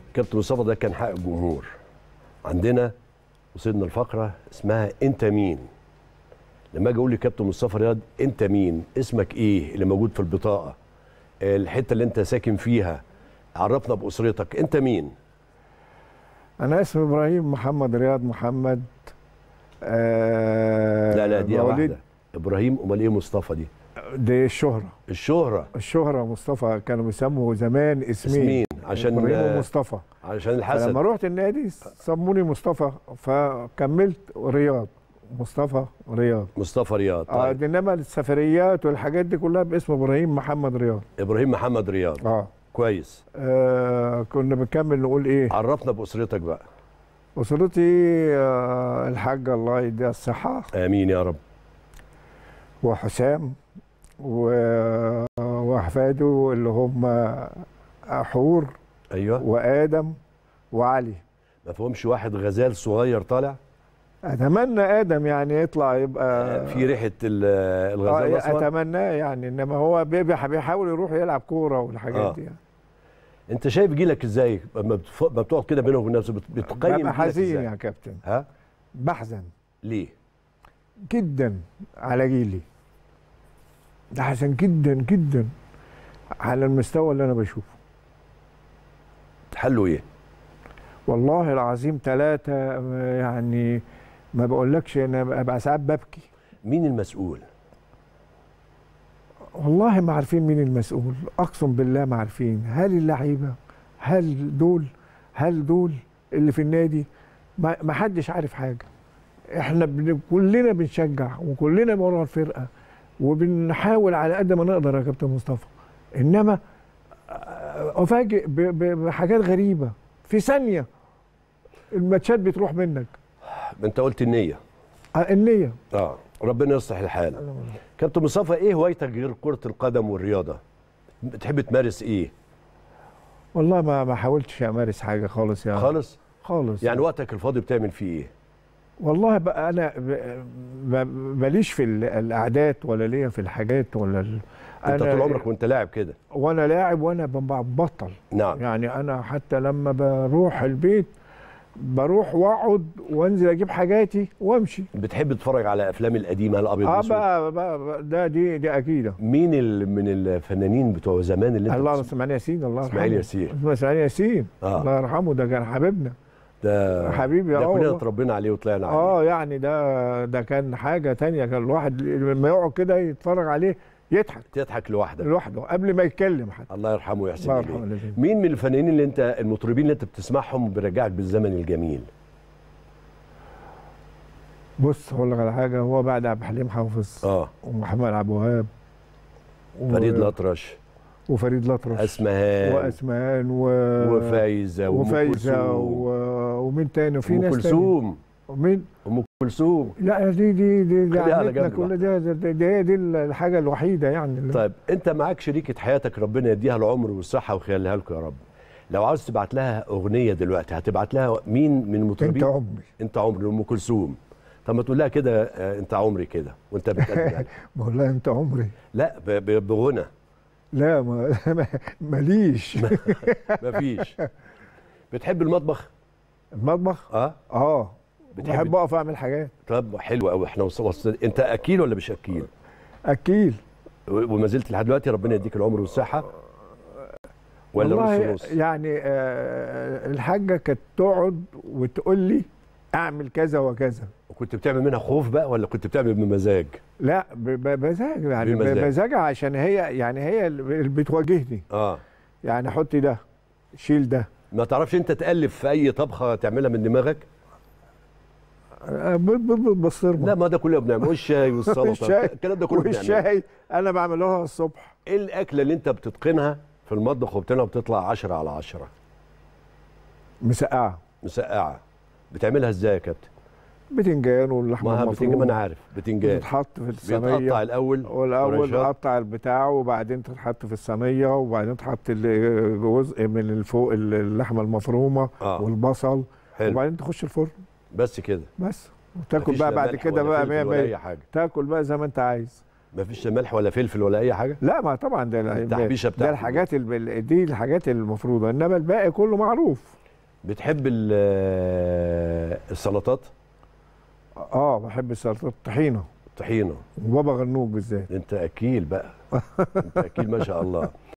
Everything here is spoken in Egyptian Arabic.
كابتن مصطفى ده كان حق الجمهور عندنا وصلنا لفقره اسمها انت مين لما اجي اقول لكابتن مصطفى رياض انت مين اسمك ايه اللي موجود في البطاقه الحته اللي انت ساكن فيها عرفنا باسرتك انت مين انا اسمي ابراهيم محمد رياض محمد آه لا لا دي مواليد- واحده ابراهيم امال ايه مصطفى دي دي الشهرة الشهره الشهرة مصطفى كانوا بيسموا زمان اسمين اسمين عشان ابراهيم آه، ومصطفى عشان فلما الحسد رحت النادي سموني مصطفى فكملت رياض مصطفى رياض مصطفى رياض اه طيب. انما السفريات والحاجات دي كلها باسم ابراهيم محمد رياض ابراهيم محمد رياض اه, كويس آه كنا بنكمل نقول ايه عرفنا باسرتك بقى اسرتي آه الحاجه الله يديها الصحه امين يا رب وحسام و- واحفاده اللي هم حور ايوه وادم وعلي ما فيهمش واحد غزال صغير طالع اتمنى ادم يعني يطلع يبقى في ريحه ال- آه الغزال الاصفر اتمناه يعني انما هو بيبي- بيحاول يروح يلعب كوره والحاجات آه. دي يعني. انت شايف جيلك ازاي لما بتف- لما بتقعد كده بينك وبين نفسك بت- بتقيم ببقى جيلك حزين ازاي يا كابتن ها بحزن ليه جدا على جيلي ده حزن جدا جدا على المستوى اللي انا بشوفه حلوا ايه والله العظيم ثلاثة يعني ما بقولكش انا ببقى ساعات ببكي مين المسؤول والله ما عارفين مين المسؤول اقسم بالله ما عارفين هل اللعيبه هل دول هل دول اللي في النادي ما ما حدش عارف حاجه احنا بن... كلنا بنشجع وكلنا ورا الفرقه وبنحاول على قد ما نقدر يا كابتن مصطفى انما آه، افاجئ ب... ب... بحاجات غريبه في ثانيه الماتشات بتروح منك انت قلت النيه آه، النيه اه ربنا يصلح الحال كابتن مصطفى ايه هوايتك غير كره القدم والرياضه بتحب تمارس ايه والله ما ما حاولتش امارس حاجه خالص يعني خالص خالص يعني وقتك الفاضي بتعمل فيه ايه والله بقى انا ب- ب- ماليش في ال- القعدات ولا ليا في الحاجات ولا ال... انت طول عمرك وانت لاعب كده وانا لاعب وانا ب- ببطل نعم يعني انا حتى لما بروح البيت بروح واقعد وانزل اجيب حاجاتي وامشي بتحب تتفرج على افلام القديمه الابيض اه والأسود؟ بقى, بقى, بقى ده دي دي اكيد مين ال... من الفنانين بتوع زمان اللي انت الله بتسمع- اسماعيل ياسين الله يرحمه اسماعيل ياسين اسماعيل ياسين آه. الله يرحمه ده كان حبيبنا ده حبيبي ده اه كلنا والله. اتربينا عليه وطلعنا عليه اه يعني ده ده كان حاجه تانية كان الواحد لما يقعد كده يتفرج عليه يضحك تضحك لوحدك لوحده قبل ما يتكلم حتى الله يرحمه ويحسن الله اليه يرحمه الذين. مين من الفنانين اللي انت المطربين اللي انت بتسمعهم بيرجعك بالزمن الجميل بص هقول لك على حاجه هو بعد عبد الحليم حافظ اه ومحمد عبد الوهاب و- فريد الأطرش وفريد الأطرش اسمهان واسمهان و... وفايزه وأم وفايزه كلثوم. و... ومين تاني وفي ام ناس تاني كلثوم ومين ام كلثوم لا دي دي دي, دي خليها على عمتنا جنب كل ده ده- ده- دي, دي الحاجه الوحيده يعني اللي طيب انت معاك شريكه حياتك ربنا يديها العمر والصحه ويخليها لكم يا رب لو عاوز تبعت لها اغنيه دلوقتي هتبعت لها مين من المطربين انت عمري انت عمري ام كلثوم طب ما تقول لها كده آه، انت عمري كده وانت بتقدم بقول لها انت عمري لا ب- ب- بغنى لا ما ماليش مفيش بتحب المطبخ المطبخ اه اه بتحب- بحب اقف اعمل حاجات طب حلو قوي احنا وص- وص- انت اكيل ولا مش اكيل اكيل و- وما زلت لحد دلوقتي ربنا يديك العمر والصحه ولا والله نص نص يعني آه الحاجه كانت تقعد وتقول لي اعمل كذا وكذا وكنت بتعمل منها خوف بقى ولا كنت بتعمل بمزاج لا ب- ب- بمزاج يعني بمزاج. بمزاجها عشان هي يعني هي اللي بتواجهني اه يعني حطي ده شيل ده ما تعرفش انت تالف في اي طبخه تعملها من دماغك آه، ب- ب- ب- بالصرمه لا ما ده كله بنعمله والشاي والسلطه والشاي الكلام ده كله بنعمله والشاي انا بعملها الصبح ايه الاكله اللي انت بتتقنها في المطبخ وبتعملها بتطلع 10 على 10 مسقعه مسقعه بتعملها ازاي يا كابتن بتنجان واللحمه ما بتنجان ما انا المفرومه عارف بتنجان بتتحط في بيتقطع الصينيه الاول والاول طرنشات. نقطع البتاع وبعدين تتحط في الصينيه وبعدين تحط ال- جزء من الفوق اللحمه المفرومه آه. والبصل حلو وبعدين تخش الفرن بس كده بس وتاكل مفيش بقى لا بعد ملح كده ولا بقى فلفل 100 ولا 100 اي حاجه تاكل بقى زي ما انت عايز مفيش لا ملح ولا فلفل ولا اي حاجه لا ما طبعا ده التحبيشة ده بتاعته. الحاجات الب- دي الحاجات المفروضه انما الباقي كله معروف بتحب ال- السلطات اه بحب السلطات الطحينه طحينه وبابا غنوج بالذات انت اكيل بقى انت اكيل ما شاء الله